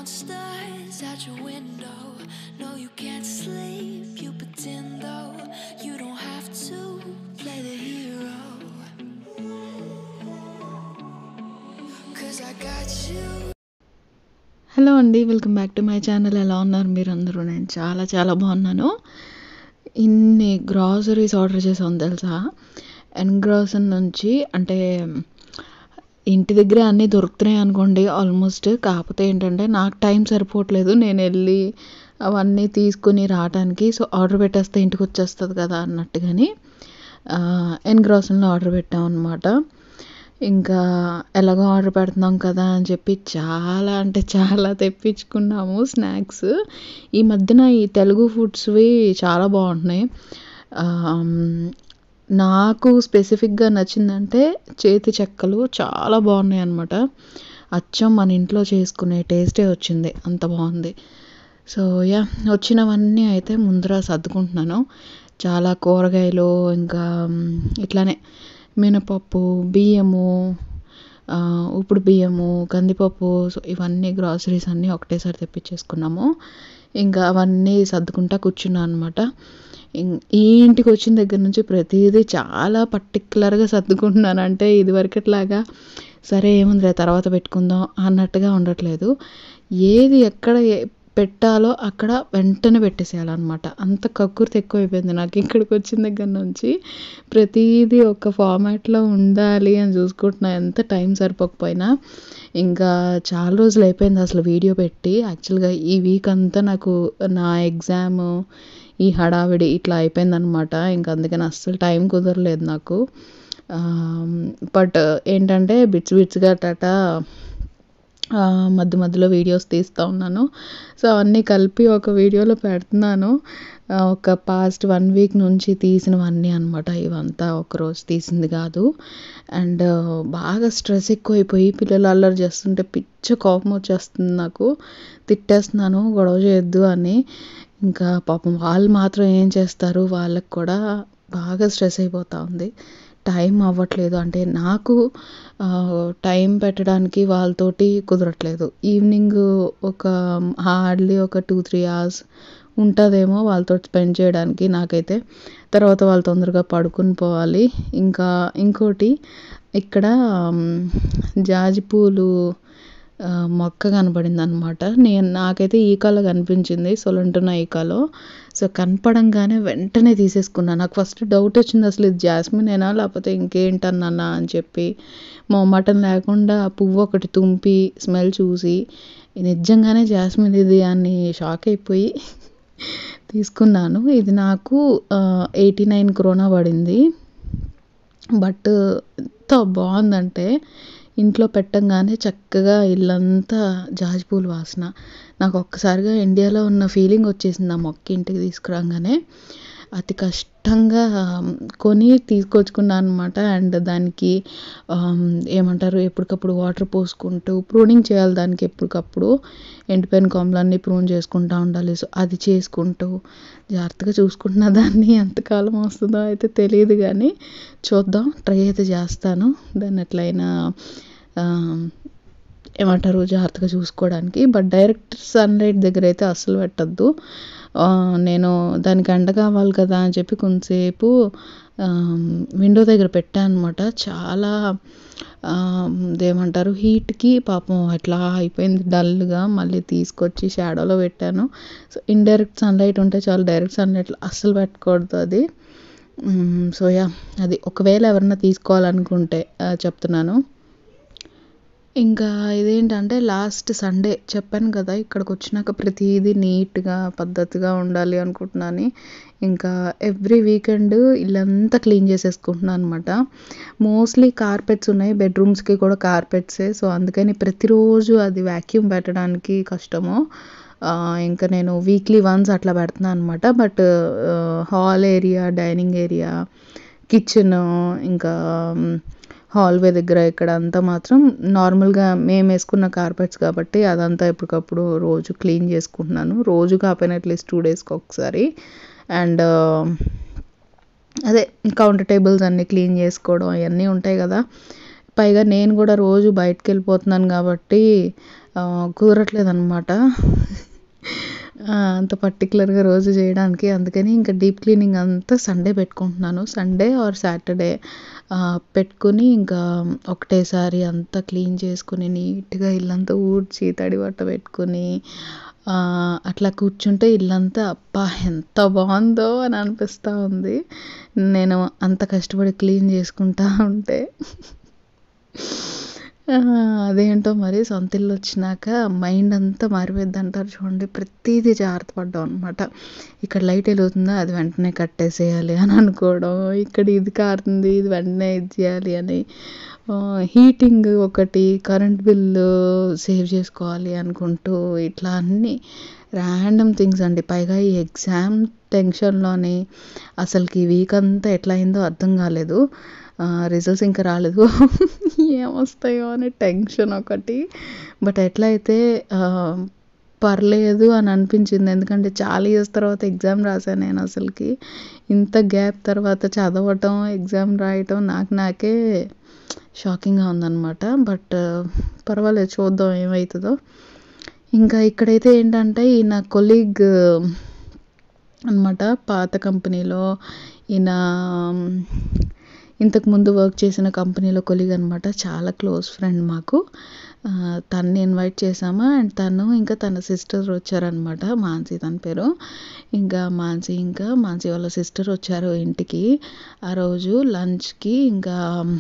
monsters out your window. No, you can't sleep, you pretend though. You don't have to play the hero. Cause I got you. Hello అండి welcome back to my channel ఎలా ఉన్నారు మీరు అందరూ నేను చాలా చాలా బాగున్నాను ఇన్ని గ్రాసరీస్ ఆర్డర్ చేసాం తెలుసా ఎన్ గ్రాసన్ నుంచి అంటే ఇంటి దగ్గర అన్నీ దొరుకుతున్నాయి అనుకోండి ఆల్మోస్ట్ కాకపోతే ఏంటంటే నాకు టైం సరిపోవట్లేదు నేను వెళ్ళి అవన్నీ తీసుకుని రావడానికి సో ఆర్డర్ పెట్టేస్తే ఇంటికి వచ్చేస్తుంది కదా అన్నట్టుగాని ఎన్ గ్రాసన్లో ఆర్డర్ పెట్టాం అనమాట ఇంకా ఎలాగో ఆర్డర్ పెడుతున్నాం కదా అని చెప్పి చాలా అంటే చాలా తెప్పించుకున్నాము స్నాక్స్ ఈ మధ్యన ఈ తెలుగు ఫుడ్స్వి చాలా బాగుంటున్నాయి ఆమ్, నాకు స్పెసిఫిక్గా నచ్చిందంటే చేతి చెక్కలు చాలా బాగున్నాయి అనమాట అచ్చం మన ఇంట్లో చేసుకునే టేస్టే వచ్చింది అంత బాగుంది సో యా వచ్చినవన్నీ అయితే ముందర సర్దుకుంటున్నాను చాలా కూరగాయలు ఇంకా మ్, ఇట్లానే మినపప్పు బియ్యము ఆ, ఉప్పుడు బియ్యము కందిపప్పు సో ఇవన్నీ గ్రాసరీస్ అన్నీ ఒకటేసారి తెప్పించేసుకున్నాము ఇంకా అవన్నీ సర్దుకుంటా కూర్చున్నాను అనమాట ఈ ఇంటికి వచ్చిన దగ్గర నుంచి ప్రతిదీ చాలా పర్టికులర్గా సర్దుకుంటున్నాను అంటే ఇదివరకట్లాగా సరే ఏముందిలే తర్వాత పెట్టుకుందాం అన్నట్టుగా ఉండట్లేదు ఏది ఎక్కడ ఏ- పెట్టాలో అక్కడ వెంటనే పెట్టేసేయాలన్నమాట అంత కక్కుర్తి ఎక్కువైపోయింది నాకు ఇక్కడికి వచ్చిన దగ్గర నుంచి ప్రతిదీ ఒక ఫార్మాట్లో ఉండాలి అని చూసుకుంటున్నా ఎంత టైం సరిపోకపోయినా ఇంకా చాలా రోజులు అయిపోయింది అసలు వీడియో పెట్టి యాక్చువల్గా ఈ వీక్ అంతా నాకు నా ఎగ్జామ్ ఈ హడావిడి ఇట్లా అయిపోయిందనమాట ఇంకా అందుకని అస్సలు టైం కుదరలేదు నాకు బట్ ఏంటంటే బిట్స్ బిట్స్గా టాటా ఆ, మధ్య మధ్యలో వీడియోస్ తీస్తూ ఉన్నాను సో అవన్నీ కలిపి ఒక వీడియోలో పెడుతున్నాను ఆ, ఒక పాస్ట్ వన్ వీక్ నుంచి తీసినవన్నీ అనమాట ఇవంతా ఒక రోజు తీసింది కాదు అండ్ బాగా స్ట్రెస్ ఎక్కువైపోయి పిల్లలు అల్లరి చేస్తుంటే పిచ్చ కోపం వచ్చేస్తుంది నాకు తిట్టేస్తున్నాను గొడవ చేయొద్దు అని ఇంకా పాపం వాళ్ళు మాత్రం ఏం చేస్తారు వాళ్ళకి కూడా బాగా స్ట్రెస్ అయిపోతూ ఉంది టైం అవ్వట్లేదు అంటే నాకు ఆ, టైం పెట్టడానికి వాళ్ళతోటి కుదరట్లేదు ఈవినింగ్ ఒక హార్డ్లీ ఒక టూ త్రీ అవర్స్ ఉంటుందేమో వాళ్ళతో స్పెండ్ చేయడానికి నాకైతే తర్వాత వాళ్ళు తొందరగా పడుకుని పోవాలి ఇంకా ఇంకోటి ఇక్కడ మ్, జాజి పూలు ఆ, మొక్క కనపడింది అనమాట నేను నాకైతే ఈకాలో కనిపించింది సొలంటున్న ఈకాలో సో కనపడంగానే వెంటనే తీసేసుకున్నాను నాకు ఫస్ట్ డౌట్ వచ్చింది అసలు ఇది జాస్మినేనా లేకపోతే ఇంకేంటన్నా అని చెప్పి మొహమాటం లేకుండా ఆ పువ్వు ఒకటి తుంపి స్మెల్ చూసి నిజంగానే జాస్మిన్ ఇది అని షాక్ అయిపోయి తీసుకున్నాను ఇది నాకు ఎయిటీ నైన్ క్రోనా పడింది బట్ ఎంత బాగుందంటే ఇంట్లో పెట్టంగానే చక్కగా ఇల్లంతా జాజి పూలు వాసన నాకు ఒక్కసారిగా ఇండియాలో ఉన్న ఫీలింగ్ వచ్చేసింది ఆ మొక్క ఇంటికి తీసుకురాగానే అతి కష్టంగా కొని తీసుకొచ్చుకున్నాను అనమాట అండ్ దానికి ఆమ్, ఏమంటారు ఎప్పటికప్పుడు వాటర్ పోసుకుంటూ ప్రూనింగ్ చేయాలి దానికి ఎప్పటికప్పుడు ఎండిపోయిన కొమ్మలన్నీ ప్రూన్ చేసుకుంటూ ఉండాలి సో అది చేసుకుంటూ జాగ్రత్తగా చూసుకుంటున్న దాన్ని ఎంతకాలం వస్తుందో అయితే తెలియదు కానీ చూద్దాం ట్రై అయితే చేస్తాను దాన్ని ఎట్లయినా ఆ, ఏమంటారు జాగ్రత్తగా చూసుకోవడానికి బట్ డైరెక్ట్ సన్లైట్ దగ్గర అయితే అస్సలు పెట్టద్దు ఆ, నేను దానికి ఎండ కావాలి కదా అని చెప్పి కొంతసేపు విండో దగ్గర పెట్టాను అనమాట చాలా ఆ, ఏమంటారు హీట్కి పాపం ఎట్లా అయిపోయింది డల్గా మళ్ళీ తీసుకొచ్చి షాడోలో పెట్టాను సో ఇండైరెక్ట్ సన్లైట్ ఉంటే చాలు డైరెక్ట్ సన్లైట్లో అస్సలు పెట్టకూడదు అది మ్, సో యా అది ఒకవేళ ఎవరన్నా తీసుకోవాలనుకుంటే ఆ, చెప్తున్నాను ఇంకా ఇదేంటంటే లాస్ట్ సండే చెప్పాను కదా ఇక్కడికి వచ్చినాక ప్రతిదీ నీట్గా పద్ధతిగా ఉండాలి అనుకుంటున్నాను ఇంకా ఎవ్రీ వీకెండ్ ఇల్లంతా క్లీన్ చేసేసుకుంటున్నాను అనమాట మోస్ట్లీ కార్పెట్స్ ఉన్నాయి బెడ్రూమ్స్కి కూడా కార్పెట్సే సో అందుకని ప్రతిరోజు అది వ్యాక్యూమ్ పెట్టడానికి కష్టము ఆ, ఇంకా నేను వీక్లీ వన్స్ అట్లా పెడుతున్నాను అనమాట but hall area dining area kitchen ఇంకా హాల్వే దగ్గర ఇక్కడ అంతా మాత్రం నార్మల్గా మేము వేసుకున్న కార్పెట్స్ కాబట్టి అదంతా ఎప్పటికప్పుడు రోజు క్లీన్ చేసుకుంటున్నాను రోజు కాకపోయినా అట్లీస్ట్ టూ డేస్కి ఒకసారి అండ్ అదే కౌంటర్ టేబుల్స్ అన్నీ క్లీన్ చేసుకోవడం అవన్నీ ఉంటాయి కదా పైగా నేను కూడా రోజు బయటకు వెళ్ళిపోతున్నాను కాబట్టి కుదరట్లేదు అనమాట అంత పర్టికులర్గా రోజు చేయడానికి అందుకని ఇంకా డీప్ క్లీనింగ్ అంతా సండే పెట్టుకుంటున్నాను సండే ఆర్ సాటర్డే పెట్టుకుని ఇంకా ఒకటేసారి అంతా క్లీన్ చేసుకుని నీట్గా ఇల్లంతా ఊడ్చి తడి బట్ట పెట్టుకుని అట్లా కూర్చుంటే ఇల్లంతా అబ్బా ఎంత బాగుందో అని అనిపిస్తూ ఉంది నేను అంత కష్టపడి క్లీన్ చేసుకుంటా ఉంటే అదేంటో మరి సొంత ఇల్లు వచ్చినాక మైండ్ అంతా మారిపోద్ది అంటారు చూడండి ప్రతిదీ జాగ్రత్త పడ్డాం అనమాట ఇక్కడ లైట్ వెలుగుతుందా అది వెంటనే కట్టేసేయాలి అని అనుకోవడం ఇక్కడ ఇది కారుతుంది ఇది వెంటనే ఇది చేయాలి అని హీటింగ్ ఒకటి కరెంట్ బిల్లు సేవ్ చేసుకోవాలి అనుకుంటూ ఇట్లా అన్నీ ర్యాండమ్ థింగ్స్ అండి పైగా ఈ ఎగ్జామ్ టెన్షన్లోని అసలుకి ఈ వీక్ అంతా ఎట్లా అయిందో అర్థం కాలేదు రిజల్ట్స్ ఇంకా రాలేదు ఏమొస్తాయో అని టెన్షన్ ఒకటి బట్ ఎట్లా అయితే పర్లేదు అని అనిపించింది ఎందుకంటే చాలా ఇయర్స్ తర్వాత ఎగ్జామ్ రాశాను నేను అసలుకి ఇంత గ్యాప్ తర్వాత చదవటం ఎగ్జామ్ రాయటం నాకు నాకే షాకింగ్గా ఉందన్నమాట బట్ పర్వాలేదు చూద్దాం ఏమవుతుందో ఇంకా ఇక్కడైతే ఏంటంటే ఈయన కొలీగ్ అనమాట పాత కంపెనీలో ఈయన ఇంతకుముందు వర్క్ చేసిన కంపెనీలో కొలీగ్ అనమాట చాలా క్లోజ్ ఫ్రెండ్ మాకు తన్ని ఇన్వైట్ చేసామా అండ్ తను ఇంకా తన సిస్టర్ వచ్చారనమాట మాన్సీ తన పేరు ఇంకా మాన్సీ ఇంకా మాన్సీ వాళ్ళ సిస్టర్ వచ్చారు ఇంటికి ఆ రోజు లంచ్కి ఇంకా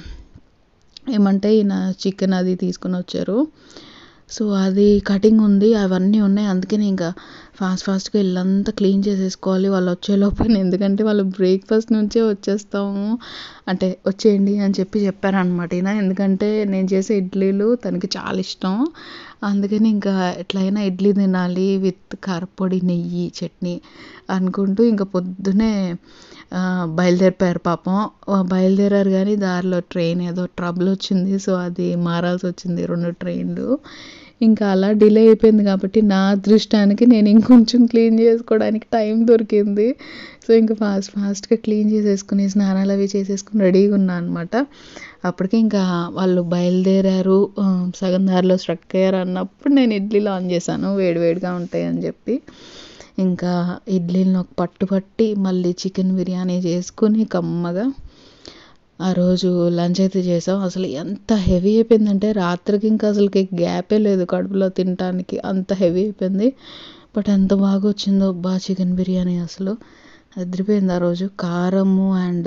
ఏమంటే ఈయన చికెన్ అది తీసుకుని వచ్చారు సో అది కటింగ్ ఉంది అవన్నీ ఉన్నాయి అందుకని ఇంకా ఫాస్ట్ ఫాస్ట్గా ఇల్లంతా క్లీన్ చేసేసుకోవాలి వాళ్ళు వచ్చేలోపు ఎందుకంటే వాళ్ళు బ్రేక్ఫాస్ట్ నుంచే వచ్చేస్తాము అంటే వచ్చేయండి అని చెప్పి చెప్పారనమాట ఈయన ఎందుకంటే నేను చేసే ఇడ్లీలు తనకి చాలా ఇష్టం అందుకని ఇంకా ఎట్లయినా ఇడ్లీ తినాలి విత్ కారపొడి నెయ్యి చట్నీ అనుకుంటూ ఇంకా పొద్దునే బయలుదేరిపోయారు పాపం బయలుదేరారు కానీ దారిలో ట్రైన్ ఏదో ట్రబుల్ వచ్చింది సో అది మారాల్సి వచ్చింది రెండు ట్రైన్లు ఇంకా అలా డిలే అయిపోయింది కాబట్టి నా అదృష్టానికి నేను ఇంకొంచెం క్లీన్ చేసుకోవడానికి టైం దొరికింది సో ఇంకా ఫాస్ట్ ఫాస్ట్గా క్లీన్ చేసేసుకుని స్నానాలు అవి చేసేసుకుని రెడీగా ఉన్నా అనమాట అప్పటికి ఇంకా వాళ్ళు బయలుదేరారు సగం దారిలో స్ట్రక్ అయ్యారు అన్నప్పుడు నేను ఇడ్లీలు ఆన్ చేశాను వేడివేడిగా ఉంటాయి అని చెప్పి ఇంకా ఇడ్లీలను ఒక పట్టు పట్టి మళ్ళీ చికెన్ బిర్యానీ చేసుకుని కమ్మగా ఆ రోజు లంచ్ అయితే చేసాం అసలు ఎంత హెవీ అయిపోయిందంటే రాత్రికి ఇంకా అసలుకి గ్యాపే లేదు కడుపులో తినడానికి అంత హెవీ అయిపోయింది బట్ ఎంత బాగా వచ్చిందో బా చికెన్ బిర్యానీ అసలు అదిరిపోయింది ఆ రోజు కారము అండ్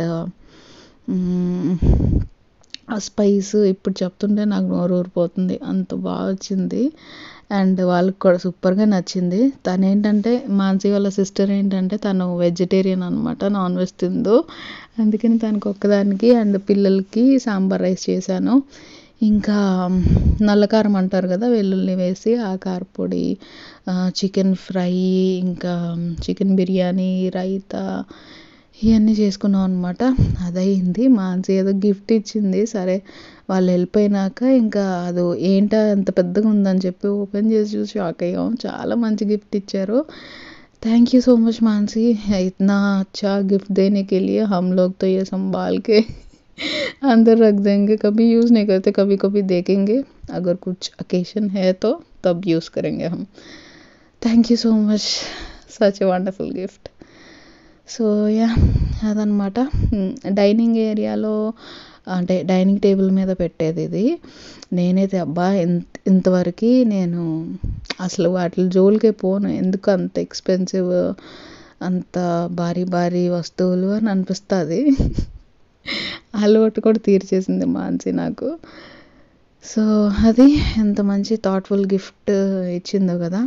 ఆ స్పైస్ ఇప్పుడు చెప్తుంటే నాకు నోరు ఊరిపోతుంది అంత బాగా వచ్చింది అండ్ వాళ్ళకి కూడా సూపర్గా నచ్చింది తను ఏంటంటే మాన్సీ వాళ్ళ సిస్టర్ ఏంటంటే తను వెజిటేరియన్ అనమాట నాన్ వెజ్ తిందు అందుకని తనకు ఒక్కదానికి అండ్ పిల్లలకి సాంబార్ రైస్ చేశాను ఇంకా నల్లకారం అంటారు కదా వెల్లుల్లి వేసి ఆ కారపొడి చికెన్ ఫ్రై ఇంకా చికెన్ బిర్యానీ రైతా ఇవన్నీ చేసుకున్నాం అనమాట అదయింది మాన్సి ఏదో గిఫ్ట్ ఇచ్చింది సరే వాళ్ళు వెళ్ళిపోయినాక ఇంకా అది ఏంటో అంత పెద్దగా ఉందని చెప్పి ఓపెన్ చేసి చూసి షాక్ అయ్యాం చాలా మంచి గిఫ్ట్ ఇచ్చారు thank you so much Mansi इतना अच्छा गिफ्ट देने के लिए हम लोग तो ये संभाल के अंदर रख देंगे कभी यूज़ नहीं करते कभी कभी देखेंगे अगर कुछ अकेशन है तो तब यूज़ करेंगे हम thank you so much such a wonderful gift so yeah అదనమాట డైనింగ్ ఏరియాలో అంటే డైనింగ్ టేబుల్ మీద పెట్టేది ఇది నేనైతే అబ్బా ఇంత ఇంతవరకు నేను అసలు వాటి జోలికే పోను ఎందుకు అంత ఎక్స్పెన్సివ్ అంత భారీ భారీ వస్తువులు అని అనిపిస్తుంది అలవాటు కూడా తీర్చేసింది మాన్సి నాకు సో అది ఎంత మంచి థాట్ఫుల్ గిఫ్ట్ ఇచ్చిందో కదా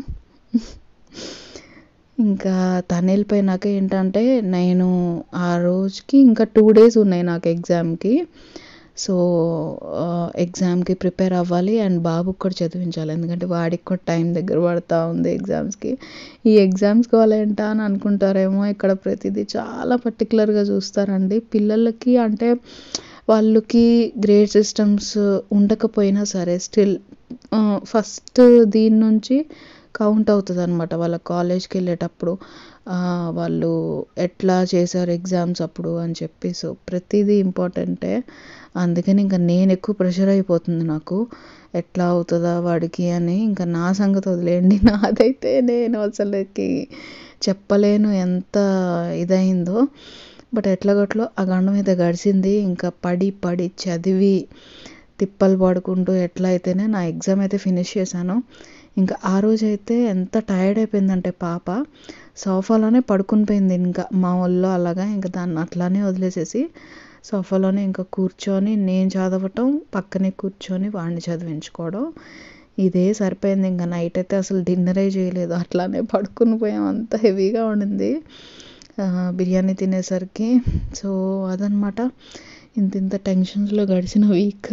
ఇంకా తను వెళ్ళిపోయినాక ఏంటంటే నేను ఆ రోజుకి ఇంకా టూ డేస్ ఉన్నాయి నాకు ఎగ్జామ్కి సో ఎగ్జామ్కి ప్రిపేర్ అవ్వాలి అండ్ బాబుకి కూడా చదివించాలి ఎందుకంటే వాడికి కూడా టైం దగ్గర పడుతూ ఉంది ఎగ్జామ్స్కి ఈ ఎగ్జామ్స్కి వాళ్ళేంటా అని అనుకుంటారేమో ఇక్కడ ప్రతిదీ చాలా పర్టికులర్గా చూస్తారండి పిల్లలకి అంటే వాళ్ళకి గ్రేడ్ సిస్టమ్స్ ఉండకపోయినా సరే స్టిల్ ఫస్ట్ దీని నుంచి కౌంట్ అవుతుంది అనమాట వాళ్ళ కాలేజ్కి వెళ్ళేటప్పుడు ఆ, వాళ్ళు ఎట్లా చేశారు ఎగ్జామ్స్ అప్పుడు అని చెప్పి సో ప్రతిదీ ఇంపార్టెంటే అందుకని ఇంకా నేను ఎక్కువ ప్రెషర్ అయిపోతుంది నాకు ఎట్లా అవుతుందా వాడికి అని ఇంకా నా సంగతి వదిలేయండి నాదైతే నేను అసలుకి చెప్పలేను ఎంత ఇదైందో బట్ ఎట్లాగట్లో ఆ గండం అయితే గడిచింది ఇంకా పడి పడి చదివి తిప్పలు పడుకుంటూ ఎట్లా అయితేనే నా ఎగ్జామ్ అయితే ఫినిష్ చేశాను ఇంకా ఆ రోజు అయితే ఎంత టైర్డ్ అయిపోయిందంటే పాప సోఫాలోనే పడుకుని పోయింది ఇంకా మా ఒళ్ళో అలాగా ఇంకా దాన్ని అట్లానే వదిలేసేసి సోఫాలోనే ఇంకా కూర్చొని నేను చదవటం పక్కనే కూర్చొని వాడిని చదివించుకోవడం ఇదే సరిపోయింది ఇంకా నైట్ అయితే అసలు డిన్నరే చేయలేదు అట్లానే పడుకుని పోయాం అంత హెవీగా ఉండింది ఆ, బిర్యానీ తినేసరికి సో అదనమాట ఇంత ఇంత టెన్షన్స్లో గడిచిన వీక్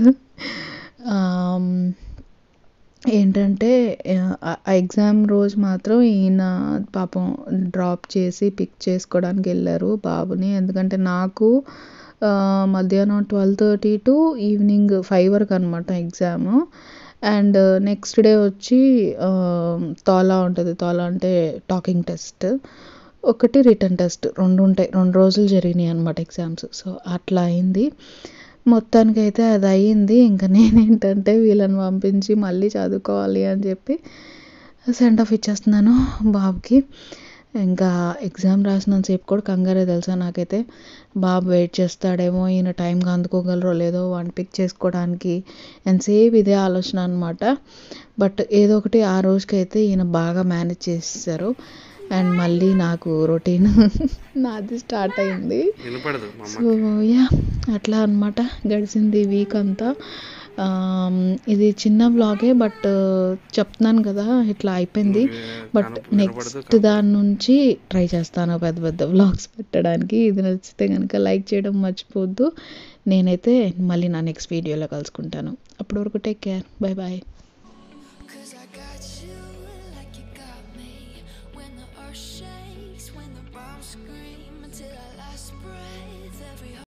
ఏంటంటే ఆ ఆ ఎగ్జామ్ రోజు మాత్రం ఈయన పాపం డ్రాప్ చేసి పిక్ చేసుకోవడానికి వెళ్ళారు బాబుని ఎందుకంటే నాకు ఆ, మధ్యాహ్నం twelve thirty to evening five వరకు అనమాట ఎగ్జామ్ అండ్ నెక్స్ట్ డే వచ్చి ఆ, తోలా ఉంటుంది తోలా అంటే టాకింగ్ టెస్ట్ ఒకటి రిటర్న్ టెస్ట్ రెండు ఉంటాయి రెండు రోజులు జరిగినాయి అనమాట ఎగ్జామ్స్ సో అట్లా అయింది మొత్తానికి అయితే అది అయ్యింది ఇంకా నేనేంటంటే వీళ్ళని పంపించి మళ్ళీ చదువుకోవాలి అని చెప్పి సెండ్ ఆఫ్ ఇచ్చేస్తున్నాను బాబుకి ఇంకా ఎగ్జామ్ రాసినంతసేపు కూడా కంగారే తెలుసా నాకైతే బాబు వెయిట్ చేస్తాడేమో ఈయన టైంకి అందుకోగలరో లేదో వాడిని పిక్ చేసుకోవడానికి ఎంతసేపు ఇదే ఆలోచన అనమాట బట్ ఏదో ఒకటి ఆ రోజుకైతే ఈయన బాగా మేనేజ్ చేసేసారు అండ్ మళ్ళీ నాకు రొటీన్ నాది స్టార్ట్ అయింది వినపడదు మా సో యా అట్లా అనమాట గడిచింది వీక్ అంతా ఆమ్, ఇది చిన్న వ్లాగే బట్ చెప్తున్నాను కదా ఇట్లా అయిపోయింది బట్ నెక్స్ట్ దాని నుంచి ట్రై చేస్తాను పెద్ద పెద్ద వ్లాగ్స్ పెట్టడానికి ఇది నచ్చితే కనుక లైక్ చేయడం మర్చిపోవద్దు నేనైతే మళ్ళీ నా నెక్స్ట్ వీడియోలో కలుసుకుంటాను అప్పటి వరకు take care bye bye Cause I got you like you got me. When the earth shakes, when the bombs scream, until our last breath, every